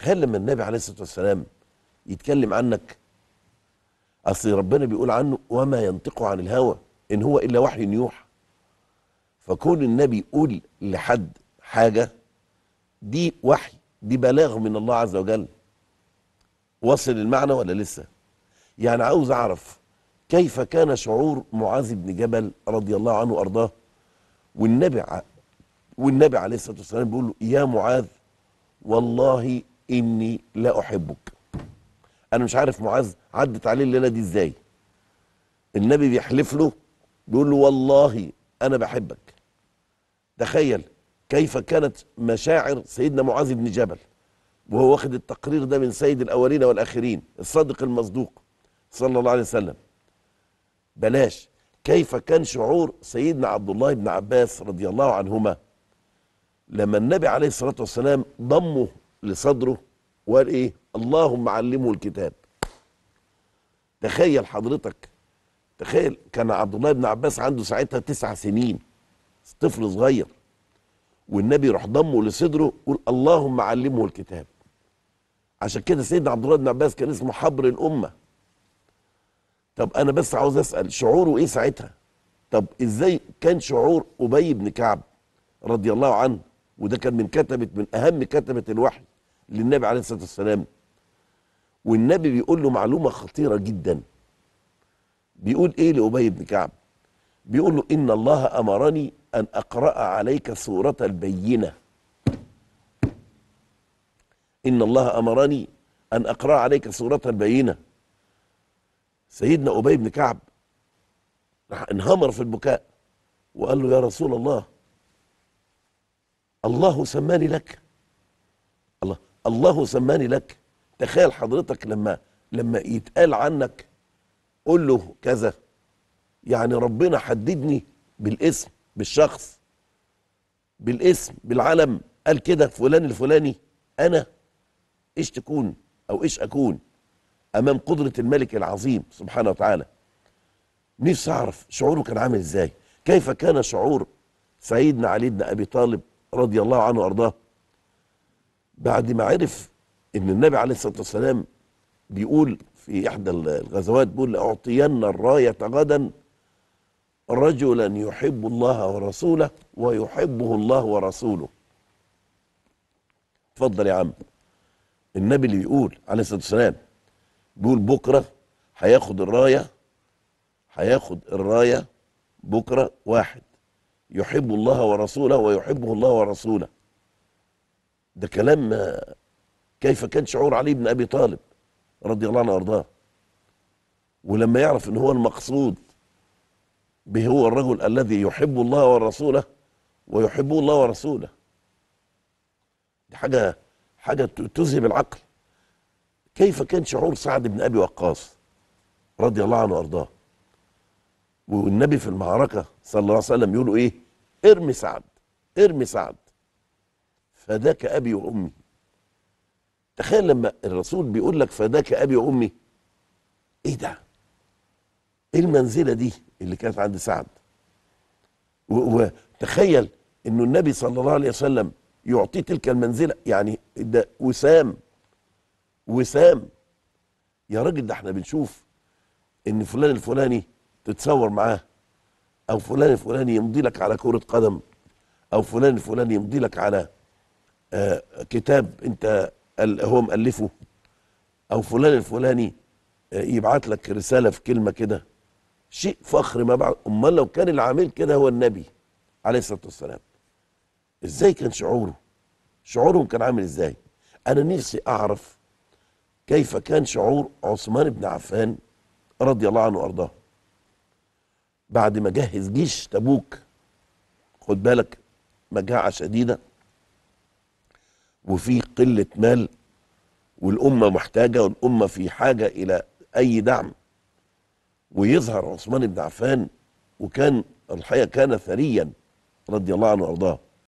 تخيل لما النبي عليه الصلاه والسلام يتكلم عنك اصل ربنا بيقول عنه وما ينطق عن الهوى ان هو الا وحي يوحى فكون النبي يقول لحد حاجه دي وحي دي بلاغ من الله عز وجل وصل المعنى ولا لسه يعني عاوز اعرف كيف كان شعور معاذ بن جبل رضي الله عنه وارضاه والنبي ع- والنبي عليه الصلاه والسلام بيقول له يا معاذ والله اني لا احبك انا مش عارف معاذ عدت عليه الليله دي ازاي النبي بيحلف له بيقول له والله انا بحبك تخيل كيف كانت مشاعر سيدنا معاذ بن جبل وهو واخد التقرير ده من سيد الاولين والاخرين الصادق المصدوق صلى الله عليه وسلم بلاش كيف كان شعور سيدنا عبد الله بن عباس رضي الله عنهما لما النبي عليه الصلاه والسلام ضمه لصدره وقال ايه اللهم علمه الكتاب تخيل حضرتك تخيل كان عبد الله بن عباس عنده ساعتها تسع سنين طفل صغير والنبي راح ضمه لصدره يقول اللهم علمه الكتاب عشان كده سيدنا عبد الله بن عباس كان اسمه حبر الامه طب انا بس عاوز اسال شعوره ايه ساعتها طب ازاي كان شعور ابي بن كعب رضي الله عنه وده كان من كتبه من اهم كتبه الوحي للنبي عليه الصلاه والسلام والنبي بيقول له معلومه خطيره جدا بيقول ايه لابي بن كعب بيقول له ان الله امرني ان اقرا عليك سوره البينه ان الله امرني ان اقرا عليك سوره البينه سيدنا ابي بن كعب راح انهمر في البكاء وقال له يا رسول الله الله سماني لك الله الله سماني لك تخيل حضرتك لما لما يتقال عنك قول له كذا يعني ربنا حددني بالاسم بالشخص بالاسم بالعلم قال كده فلان الفلاني انا ايش تكون او ايش اكون امام قدره الملك العظيم سبحانه وتعالى نفسي اعرف شعوره كان عامل ازاي كيف كان شعور سيدنا علي بن ابي طالب رضي الله عنه وارضاه بعد ما عرف ان النبي عليه الصلاه والسلام بيقول في احدى الغزوات بيقول لاعطين الرايه غدا رجلا يحب الله ورسوله ويحبه الله ورسوله اتفضل يا عم النبي اللي بيقول عليه الصلاه والسلام بيقول بكره هياخد الرايه هياخد الرايه بكره واحد يحب الله ورسوله ويحبه الله ورسوله ده كلام آه، كيف كان شعور علي بن ابي طالب رضي الله عنه وارضاه ولما يعرف ان هو المقصود به هو الرجل الذي يحب الله ورسوله ويحبه الله ورسوله دي حاجه حاجه ت- تذهب العقل كيف كان شعور سعد بن ابي وقاص رضي الله عنه وارضاه والنبي في المعركه صلى الله عليه وسلم يقول له ايه ارمي سعد ارمي سعد فداك ابي وامي تخيل لما الرسول بيقول لك فداك ابي وامي ايه ده ايه المنزله دي اللي كانت عند سعد و- وتخيل انه النبي صلى الله عليه وسلم يعطيه تلك المنزله يعني ده وسام وسام يا راجل ده احنا بنشوف ان فلان الفلاني تتصور معاه او فلان الفلاني يمضي لك على كرة قدم او فلان الفلاني يمضي لك على آه كتاب انت ال- هو مؤلفه او فلان الفلاني آه يبعت لك رسالة في كلمة كده شيء فخر ما بعد امال لو كان العامل كده هو النبي عليه الصلاة والسلام ازاي كان شعوره شعورهم كان عامل ازاي انا نفسي اعرف كيف كان شعور عثمان بن عفان رضي الله عنه وارضاه بعد ما جهز جيش تبوك خد بالك مجاعة شديدة وفي قلة مال والأمة محتاجة والأمة في حاجة إلى أي دعم ويظهر عثمان بن عفان وكان الحقيقة كان ثريا رضي الله عنه وأرضاه